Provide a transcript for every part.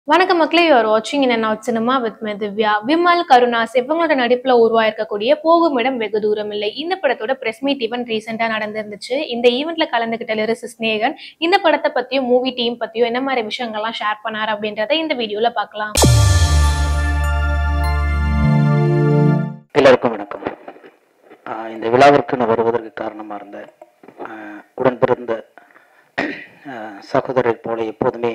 வணக்கம் மக்களே யூஆர் வாட்சிங் in out cinema with me Divya Vimal Karunas இவங்களோட நடிப்புல உருவாயிருக்கக்கூடிய போகும் இடம் வெகு தூரம் இல்லை இந்த படத்தோட பிரஸ் மீட் ஈவென்ட் ரீசெண்டா நடந்திருந்துச்சு இந்த ஈவெண்ட்ல கலந்துகிட்ட லிரிஸ் ஸ்னேகன் இந்த படத்தை பத்தியும் மூவி டீம் பத்தியும் என்ன மாதிரி விஷயங்கள்லாம் ஷேர் பண்ணார் அப்படின்றத இந்த வீடியோல பார்க்கலாம் எல்லோருக்கும் வணக்கம் ஆஹ் இந்த விழாவிற்கு நான் வருவதற்கு காரணமாக இருந்த ஆஹ் உடன் பிறந்த ஆஹ் சகோதரர் போல எப்போதுமே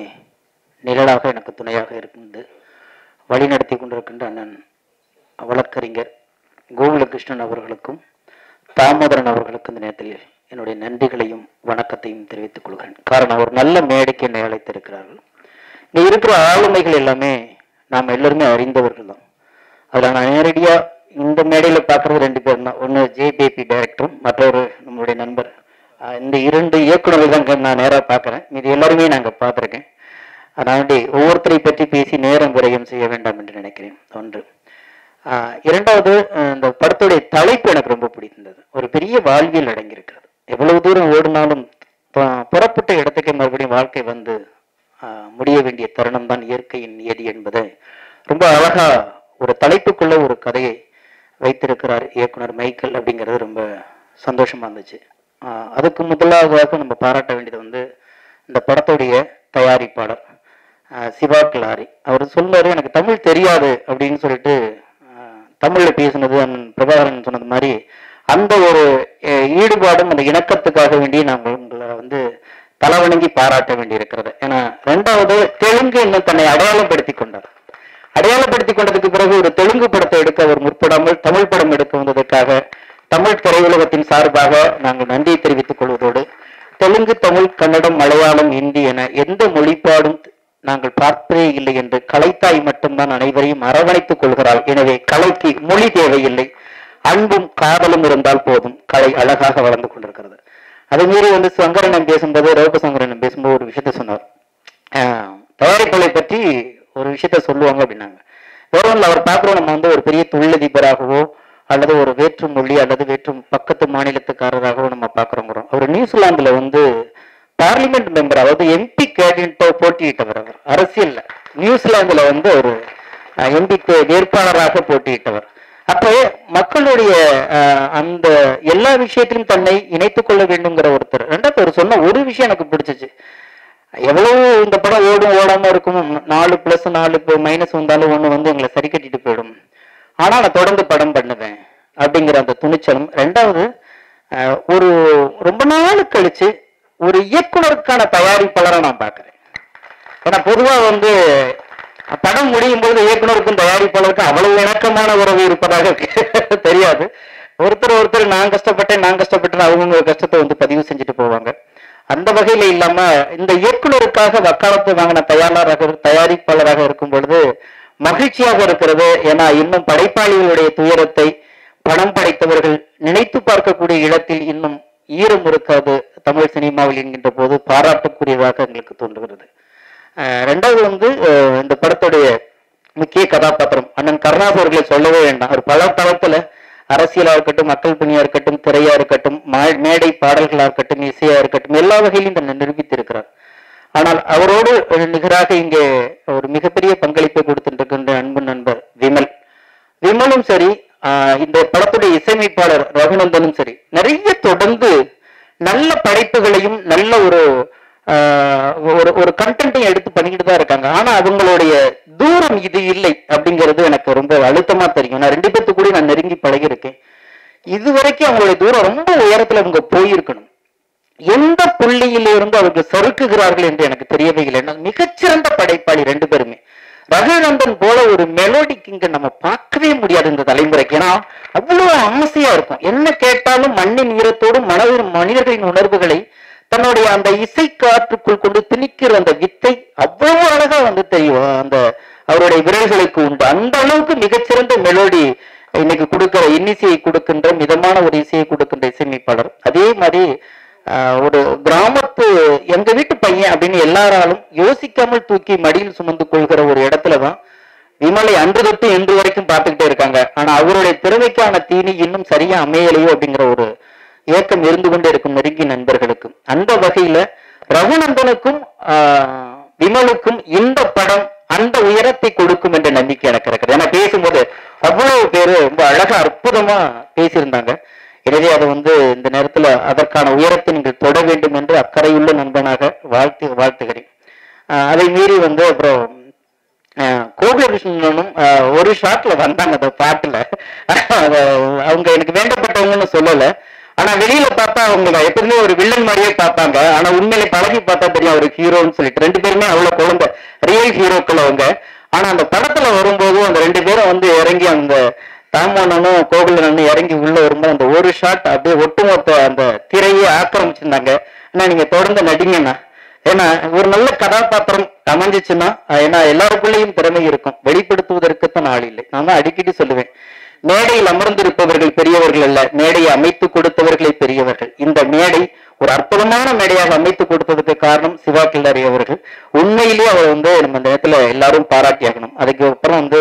நிழலாக எனக்கு துணையாக இருந்து வழிநடத்தி கொண்டிருக்கின்ற அண்ணன் வழக்கறிஞர் கோகுலகிருஷ்ணன் அவர்களுக்கும் தாமோதரன் அவர்களுக்கும் இந்த நேரத்தில் என்னுடைய நன்றிகளையும் வணக்கத்தையும் தெரிவித்துக் கொள்கிறேன் காரணம் ஒரு நல்ல மேடைக்கு என்னை அழைத்திருக்கிறார்கள் இங்கே இருக்கிற ஆளுமைகள் எல்லாமே நாம் எல்லாருமே அறிந்தவர்கள் தான் அதில் நான் நேரடியாக இந்த மேடையில் பார்க்குறது ரெண்டு பேர் தான் ஒன்று ஜேபிபி டைரக்டரும் மற்றொரு நம்மளுடைய நண்பர் ஆஹ் இந்த இரண்டு இயக்குநர்கள் தான் நான் நேராக பார்க்குறேன் இது எல்லாருமே நாங்கள் பார்த்துருக்கேன் அதனால ஒவ்வொருத்தரை பற்றி பேசி நேரம் விரயம் செய்ய வேண்டாம் என்று நினைக்கிறேன் ஒன்று ஆஹ் இரண்டாவது அஹ் இந்த படத்துடைய தலைப்பு எனக்கு ரொம்ப பிடித்திருந்தது ஒரு பெரிய வாழ்வியல் அடங்கியிருக்கிறது எவ்வளவு தூரம் ஓடினாலும் ப- புறப்பட்ட இடத்துக்கே மறுபடியும் வாழ்க்கை வந்து ஆஹ் முடிய வேண்டிய தருணம் தான் இயற்கையின் நியதி என்பதை ரொம்ப அழகா ஒரு தலைப்புக்குள்ள ஒரு கதையை வைத்திருக்கிறார் இயக்குனர் மைக்கேல் அப்படிங்கிறது ரொம்ப சந்தோஷமா இருந்துச்சு ஆஹ் அதுக்கு முதலாவதாக நம்ம பாராட்ட வேண்டியது வந்து இந்த படத்துடைய தயாரிப்பாளர் ஆஹ் சிவா கிளாரி அவர் சொன்னாரு எனக்கு தமிழ் தெரியாது அப்படின்னு சொல்லிட்டு ஆஹ் தமிழ்ல பேசுனது அண்ணன் பிரபாகரன் சொன்னது மாதிரி அந்த ஒரு அஹ், ஈடுபாடும் அந்த இணக்கத்துக்காக வேண்டி நாங்கள் உங்களை வந்து தலைவணங்கி பாராட்ட வேண்டி இருக்கிறது ஏன்னா ரெண்டாவது தெலுங்கு இன்னும் தன்னை அடையாளப்படுத்தி கொண்டார் அடையாளப்படுத்தி கொண்டதுக்கு பிறகு ஒரு தெலுங்கு படத்தை எடுக்க அவர் முற்படாமல் தமிழ் படம் எடுக்க வந்ததற்காக தமிழ் திரையுலகத்தின் சார்பாக நாங்கள் நன்றியை தெரிவித்துக் கொள்வதோடு தெலுங்கு தமிழ் கன்னடம் மலையாளம் இந்தி என எந்த மொழிப்பாடும் நாங்கள் பார்ப்பதே இல்லை என்று கலைத்தாய் மட்டும்தான் அனைவரையும் அரவணைத்துக் கொள்கிறாள் எனவே கலைக்கு மொழி தேவையில்லை அன்பும் காதலும் இருந்தால் போதும் கலை அழகாக வளர்ந்து கொண்டிருக்கிறது அதே மீறி வந்து சங்கரனம் பேசும்போது ரோக சங்கரனம் பேசும்போது ஒரு விஷயத்த சொன்னார் ஆஹ் தயாரிப்புகளை பற்றி ஒரு விஷயத்த சொல்லுவாங்க அப்படின்னாங்க வேற ஒன்றும் அவர் பார்க்குறோம் நம்ம வந்து ஒரு பெரிய தொழிலதிபராகவோ அல்லது ஒரு வேற்று மொழி அல்லது வேற்று பக்கத்து மாநிலத்துக்காரராகவோ நம்ம பார்க்குறோங்கிறோம் அவர் நியூசிலாந்துல வந்து பார்லிமெண்ட் மெம்பர் அதாவது எம்பி கேண்டிடேட்டோ போட்டியிட்டவர் அவர் அரசியல்ல நியூசிலாந்துல வந்து ஒரு எம்பி வேட்பாளராக போட்டியிட்டவர் அப்போ மக்களுடைய ஆஹ், அந்த எல்லா விஷயத்திலும் தன்னை இணைத்துக் கொள்ள வேண்டுங்கிற ஒருத்தர் ரெண்டாவது அவர் சொன்ன ஒரு விஷயம் எனக்கு பிடிச்சிச்சு எவ்வளவு இந்த படம் ஓடும் ஓடாம இருக்கும் நாலு பிளஸ் நாலு மைனஸ் வந்தாலும் ஒண்ணு வந்து எங்களை சரி கட்டிட்டு போயிடும் ஆனா நான் தொடர்ந்து படம் பண்ணுவேன் அப்படிங்கிற அந்த துணிச்சலும் ரெண்டாவது அஹ், ஒரு ரொம்ப நாள் கழிச்சு ஒரு இயக்குனருக்கான தயாரிப்பாளரை நான் பார்க்கிறேன் ஏன்னா பொதுவா வந்து படம் முடியும் போது இயக்குனருக்கும் தயாரிப்பாளருக்கும் அவ்வளவு இணக்கமான உறவு இருப்பதாக தெரியாது ஒருத்தர் ஒருத்தர் நான் கஷ்டப்பட்டேன் நான் கஷ்டப்பட்டேன் அவங்க கஷ்டத்தை வந்து பதிவு செஞ்சுட்டு போவாங்க அந்த வகையில இல்லாம இந்த இயக்குனருக்காக வக்காலத்து வாங்கின தயாரிப்பாளராக தயாரிப்பாளராக இருக்கும் பொழுது மகிழ்ச்சியாக இருக்கிறது ஏன்னா இன்னும் படைப்பாளிகளுடைய துயரத்தை படம் படைத்தவர்கள் நினைத்து பார்க்கக்கூடிய இடத்தில் இன்னும் ஈரம் இருக்காது தமிழ் சினிமாவில் என்கின்ற போது பாராட்டக்கூடியதாக எங்களுக்கு தோன்றுகிறது அஹ் ரெண்டாவது வந்து அஹ் இந்த படத்துடைய முக்கிய கதாபாத்திரம் அண்ணன் கருணாஸ் அவர்களை சொல்லவே வேண்டாம் அவர் பல தளத்துல அரசியலா இருக்கட்டும் மக்கள் பணியா இருக்கட்டும் திரையா இருக்கட்டும் மா- மேடை பாடல்களா இருக்கட்டும் இசையா இருக்கட்டும் எல்லா வகையிலும் தன்னை நிரூபித்திருக்கிறார் ஆனால் அவரோடு நிகராக இங்கே ஒரு மிகப்பெரிய பங்களிப்பை கொடுத்திருக்கின்ற அன்பு நண்பர் விமல் விமலும் சரி ஆஹ் இந்த படத்துடைய இசையமைப்பாளர் ரகுநந்தனும் சரி நிறைய தொடர்ந்து நல்ல படைப்புகளையும் நல்ல ஒரு ஆஹ் ஒரு ஒரு கண்டென்ட்டையும் எடுத்து பண்ணிக்கிட்டு தான் இருக்காங்க ஆனா அவங்களுடைய தூரம் இது இல்லை அப்படிங்கிறது எனக்கு ரொம்ப அழுத்தமா தெரியும் நான் ரெண்டு பேர்த்து கூட நான் நெருங்கி பழகியிருக்கேன் இது வரைக்கும் அவங்களுடைய தூரம் ரொம்ப உயரத்துல அவங்க போயிருக்கணும் எந்த புள்ளியிலிருந்து அவர்கள் சறுக்குகிறார்கள் என்று எனக்கு தெரியவே இல்லை ஏன்னா மிகச்சிறந்த படைப்பாளி ரெண்டு பேருமே ரகுநந்தன் போல ஒரு மெலோடிக்கு இங்க நம்ம பார்க்கவே முடியாது இந்த தலைமுறைக்கு ஏன்னா அவ்வளவு ஆசையா இருக்கும் என்ன கேட்டாலும் மண்ணின் ஈரத்தோடும் மனதின் மனிதர்களின் உணர்வுகளை தன்னுடைய அந்த இசை காற்றுக்குள் கொண்டு திணிக்கிற அந்த வித்தை அவ்வளவு அழகா வந்து தெரியும் அந்த அவருடைய விரல்களுக்கு உண்டு அந்த அளவுக்கு மிகச்சிறந்த மெலோடி இன்னைக்கு கொடுக்கிற இன்னிசையை கொடுக்கின்ற மிதமான ஒரு இசையை கொடுக்கின்ற இசையமைப்பாளர் அதே மாதிரி ஆஹ், ஒரு கிராமத்து எங்க வீட்டு பையன் அப்படின்னு எல்லாராலும் யோசிக்காமல் தூக்கி மடியில் சுமந்து கொள்கிற ஒரு இடத்துல தான் விமலை அன்று தொட்டு இன்று வரைக்கும் பார்த்துக்கிட்டே இருக்காங்க ஆனா அவருடைய திறமைக்கான தீனி இன்னும் சரியா அமையலையோ அப்படிங்கிற ஒரு ஏக்கம் இருந்து கொண்டே இருக்கும் நெருங்கிய நண்பர்களுக்கும் அந்த வகையில ரகுநந்தனுக்கும் ஆஹ், விமலுக்கும் இந்த படம் அந்த உயரத்தை கொடுக்கும் என்ற நம்பிக்கை எனக்கு இருக்கிறது ஏன்னா பேசும்போது அவ்வளவு பேரு ரொம்ப அழகா அற்புதமா பேசியிருந்தாங்க எனவே அது வந்து இந்த நேரத்துல அதற்கான உயரத்தை நீங்கள் தொட வேண்டும் என்று அக்கறையுள்ள நண்பனாக வாழ்த்து வாழ்த்துகிறேன் ஆஹ் அதை மீறி வந்து அப்புறம் ஆஹ் கோகுலகிருஷ்ணனும் ஆஹ் ஒரு ஷாட்ல வந்தாங்க அந்த பாட்டுல அத அவங்க எனக்கு வேண்டப்பட்டவங்கன்னு சொல்லல ஆனா வெளியில பார்த்தா அவங்க எப்பவுமே ஒரு வில்லன் மாதிரியே பார்ப்பாங்க ஆனா உண்மையில பழகி பார்த்தா தெரியும் ஒரு ஹீரோன்னு சொல்லிட்டு ரெண்டு பேருமே அவ்வளவு குழந்தை ரியல் ஹீரோக்கள் அவங்க ஆனா அந்த படத்துல வரும்போதும் அந்த ரெண்டு பேரும் வந்து இறங்கி அந்த தாமோனனும் கோகுலனும் இறங்கி உள்ள வரும்போது அந்த ஒரு ஷாட் அப்படியே ஒட்டுமொத்த அந்த திரையை ஆக்கிரமிச்சிருந்தாங்க ஆனா நீங்க தொடர்ந்து நடிங்கண்ணா ஏன்னா ஒரு நல்ல கதாபாத்திரம் அமைஞ்சிச்சுன்னா அஹ் ஏன்னா எல்லாருக்குள்ளேயும் திறமை இருக்கும் வெளிப்படுத்துவதற்குத்தான் ஆள் இல்லை நான் தான் அடிக்கடி சொல்லுவேன் மேடையில் அமர்ந்திருப்பவர்கள் பெரியவர்கள் அல்ல மேடையை அமைத்து கொடுத்தவர்களே பெரியவர்கள் இந்த மேடை ஒரு அற்புதமான மேடையாக அமைத்து கொடுத்ததுக்கு காரணம் சிவா கில்லாரி அவர்கள் உண்மையிலேயே அவர் வந்து நம்ம இந்த நேரத்துல எல்லாரும் பாராட்டியாகணும் அதுக்கு அப்புறம் வந்து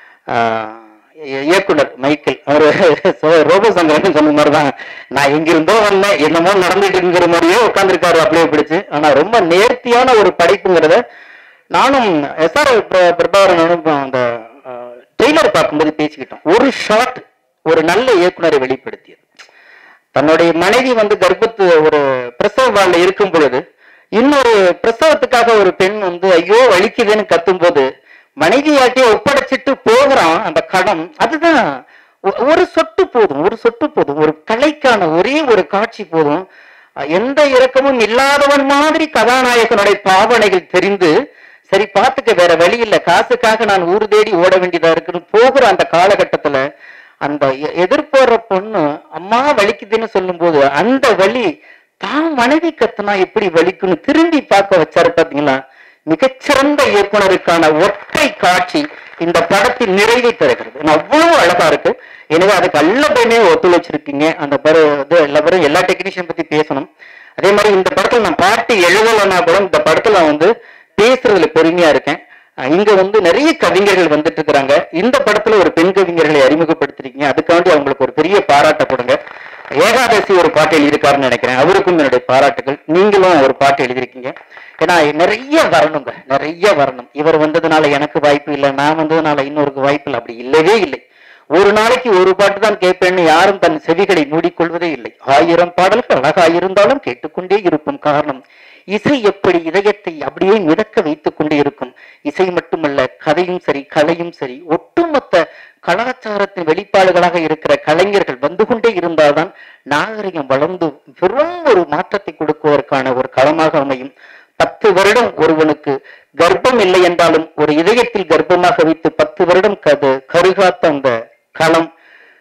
ஆஹ், இய- இயக்குனர் மைக்கேல் அவர் ரோபோ சங்கரன் சொன்ன மாதிரிதான் நான் எங்கிருந்தோ வரல என்னமோ நடந்துட்டு இருக்கிற மாதிரியே உட்காந்துருக்காரு அப்படியே பிடிச்சு ஆனா ரொம்ப நேர்த்தியான ஒரு படைப்புங்கிறத நானும் எஸ்ஆர் பிரபாகரனும் அந்த ட்ரெய்லர் பார்க்கும்போது பேசிக்கிட்டோம் ஒரு ஷாட் ஒரு நல்ல இயக்குனரை வெளிப்படுத்தியது தன்னுடைய மனைவி வந்து கர்ப்பத்து ஒரு பிரசவ வார்டில் இருக்கும் பொழுது இன்னொரு பிரசவத்துக்காக ஒரு பெண் வந்து ஐயோ வலிக்குதுன்னு கத்தும்போது மனைவியாட்டியே ஒப்படைச்சிட்டு போகிறான் அந்த கடம் அதுதான் ஒ- ஒரு சொட்டு போதும் ஒரு சொட்டு போதும் ஒரு கலைக்கான ஒரே ஒரு காட்சி போதும் அஹ் எந்த இரக்கமும் இல்லாதவன் மாதிரி கதாநாயகனுடைய பாவனைகள் தெரிந்து சரி பார்த்துக்க வேற வழி இல்ல காசுக்காக நான் ஊர் தேடி ஓட வேண்டியதா இருக்குன்னு போகிற அந்த காலகட்டத்துல அந்த எ- எதிர்போற பொண்ணு அம்மா வலிக்குதுன்னு சொல்லும்போது அந்த வலி தான் மனைவி கத்துனா எப்படி வலிக்குன்னு திரும்பி பார்க்க வச்சாரு பாத்தீங்களா மிகச்சிறந்த இயக்குனருக்கான ஒற்றை காட்சி இந்த படத்தின் நிறைவை தருகிறது ஏன்னா அவ்வளவு அழகா இருக்கு எனவே அதுக்கு எல்லாத்தையுமே ஒத்துழைச்சிருக்கீங்க அந்த பரு இது எல்லா பேரும் எல்லா டெக்னீஷியன் பத்தி பேசணும் அதே மாதிரி இந்த படத்துல நான் பாட்டு எழுதலைன்னா கூட இந்த படத்துல நான் வந்து பேசுறதுல பெருமையா இருக்கேன் அஹ் இங்க வந்து நிறைய கவிஞர்கள் வந்துட்டு இருக்கிறாங்க இந்த படத்துல ஒரு பெண் கவிஞர்களை அறிமுகப்படுத்திருக்கீங்க அதுக்காண்டி அவங்களுக்கு ஒரு பெரிய பாராட்ட கொடுங்க ஏகாதசி ஒரு பாட்டு எழுதியிருக்காருன்னு நினைக்கிறேன் அவருக்கும் என்னுடைய பாராட்டுகள் நீங்களும் ஒரு பாட்டு எழுதியிருக்கீங்க ஏன்னா நிறைய வரணுங்க நிறைய வரணும் இவர் வந்ததுனால எனக்கு வாய்ப்பு இல்லை நான் வந்ததுனால இன்னொருக்கு வாய்ப்பு இல்லை அப்படி இல்லவே இல்லை ஒரு நாளைக்கு ஒரு பாட்டு தான் கேட்பேன்னு யாரும் தன் செவிகளை மூடிக்கொள்வதே இல்லை ஆயிரம் பாடல்கள் அழகாக இருந்தாலும் கேட்டுக்கொண்டே இருக்கும் காரணம் இசை எப்படி இதயத்தை அப்படியே மிதக்க வைத்துக் கொண்டே இருக்கும் இசை மட்டுமல்ல கதையும் சரி கலையும் சரி ஒட்டுமொத்த கலாச்சாரத்தின் வெளிப்பாடுகளாக இருக்கிற கலைஞர்கள் வந்து கொண்டே இருந்தால்தான் நாகரிகம் வளர்ந்து பெரும் ஒரு மாற்றத்தை கொடுக்குவதற்கான ஒரு களமாக அமையும் பத்து வருடம் ஒருவனுக்கு கர்ப்பம் இல்லை என்றாலும் ஒரு இதயத்தில் கர்ப்பமாக வைத்து பத்து வருடம் கது கருகாத்த அந்த களம்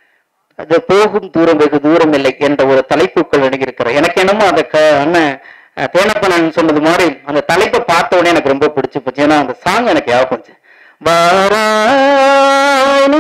அது போகும் தூரம் வெகு தூரம் இல்லை என்ற ஒரு தலைப்புக்குள் அணுகியிருக்கிறேன் எனக்கு என்னமோ அந்த க அண்ணன் அஹ், தேனப்பனன் சொன்னது மாதிரி அந்த தலைப்பை பார்த்த உடனே எனக்கு ரொம்ப பிடிச்சு போச்சு ஏன்னா அந்த சாங் எனக்கு ஞாபகம் வந்துச்சு. வாராய் நீ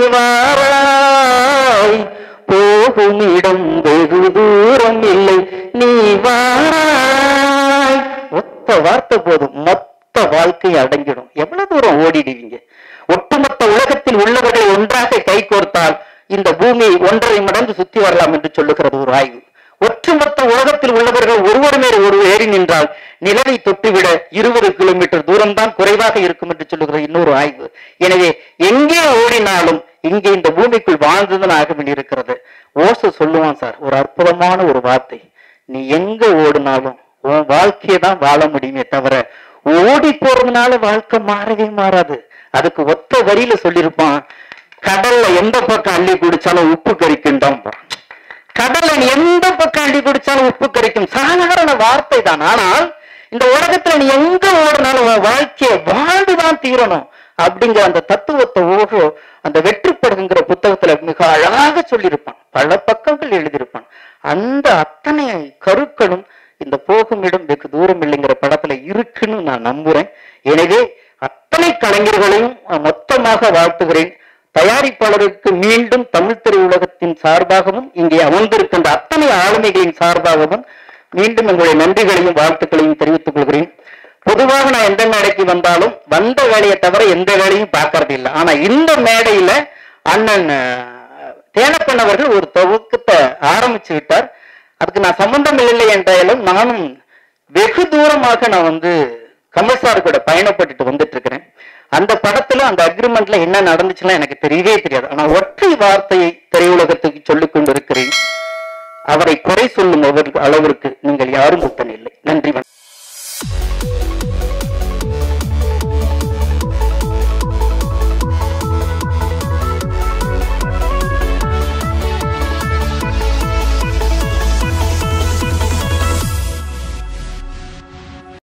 வாராய் போகும் இடம் வெகு தூரம் இல்லை நீ வாராய் ஒத்த வார்த்தை போதும் மொத்த வாழ்க்கை அடங்கிடும் எவ்வளவு தூரம் ஓடிடுவீங்க ஒட்டுமொத்த உலகத்தில் உள்ளவர்களை ஒன்றாக கை கோர்த்தால் இந்த பூமி ஒன்றரை மடங்கு சுத்தி வரலாம் என்று சொல்லுகிறது ஒரு ஆய்வு ஒட்டுமொத்த உலகத்தில் உள்ளவர்கள் ஒருவர் மேல் ஒரு ஏறி நின்றால் நிலவை தொட்டுவிட இருபது கிலோமீட்டர் தூரம் தான் குறைவாக இருக்கும் என்று சொல்லுகிற இன்னொரு ஆய்வு எனவே எங்கே ஓடினாலும் இங்கே இந்த பூமிக்குள் வாழ்ந்துதான் ஆக வேண்டியிருக்கிறது ஓசு சொல்லுவான் சார் ஒரு அற்புதமான ஒரு வார்த்தை நீ எங்க ஓடினாலும் உன் வாழ்க்கையை தான் வாழ முடியுமே தவிர ஓடி போறதுனால வாழ்க்கை மாறவே மாறாது அதுக்கு ஒத்த வரியில சொல்லியிருப்பான் கடல்ல எந்த பக்கம் அள்ளி குடிச்சாலும் உப்பு கறிக்குண்டான் கடல்ல நீ எந்த பக்கம் அள்ளி குடிச்சாலும் உப்பு கறிக்கும் சாதாரண வார்த்தை தான் ஆனால் இந்த உலகத்துல நீ எங்க ஓடினாலும் உன் வாழ்க்கையை வாழ்ந்துதான் தீரணும் அப்படிங்கிற அந்த தத்துவத்தை ஓகோ அந்த வெற்றிப்படுங்கிற புத்தகத்துல மிக அழகாக சொல்லியிருப்பான் பல பக்கங்கள் எழுதியிருப்பான் அந்த அத்தனை கருக்களும் இந்த போகும் இடம் வெகு தூரம் இல்லைங்கிற படத்துல இருக்குன்னு நான் நம்புறேன் எனவே அத்தனை கலைஞர்களையும் மொத்தமாக வாழ்த்துகிறேன் தயாரிப்பாளருக்கு மீண்டும் தமிழ் திரையுலகத்தின் சார்பாகவும் இங்கே அமர்ந்திருக்கின்ற அத்தனை ஆளுமைகளின் சார்பாகவும் மீண்டும் உங்களுடைய நன்றிகளையும் வாழ்த்துக்களையும் தெரிவித்துக் கொள்கிறேன் பொதுவாக நான் எந்த மேடைக்கு வந்தாலும் வந்த வேலையை தவிர எந்த வேலையும் பார்க்கறது இல்லை ஆனா இந்த மேடையில அண்ணன் அஹ், தேனப்பன் அவர்கள் ஒரு துவக்கத்தை ஆரம்பிச்சு விட்டார் அதுக்கு நான் சம்பந்தம் இல்லை என்றாலும் நானும் வெகு தூரமாக நான் வந்து கமல் சார் கூட பயணப்பட்டுட்டு வந்துட்டு இருக்கிறேன் அந்த படத்துல அந்த அக்ரிமெண்ட்ல என்ன நடந்துச்சுன்னா எனக்கு தெரியவே தெரியாது ஆனா ஒற்றை வார்த்தையை திரையுலகத்துக்கு சொல்லிக் கொண்டிருக்கிறேன் அவரை குறை சொல்லும் அவர் அளவிற்கு நீங்கள் யாரும் புத்தன் இல்லை நன்றி வணக்கம்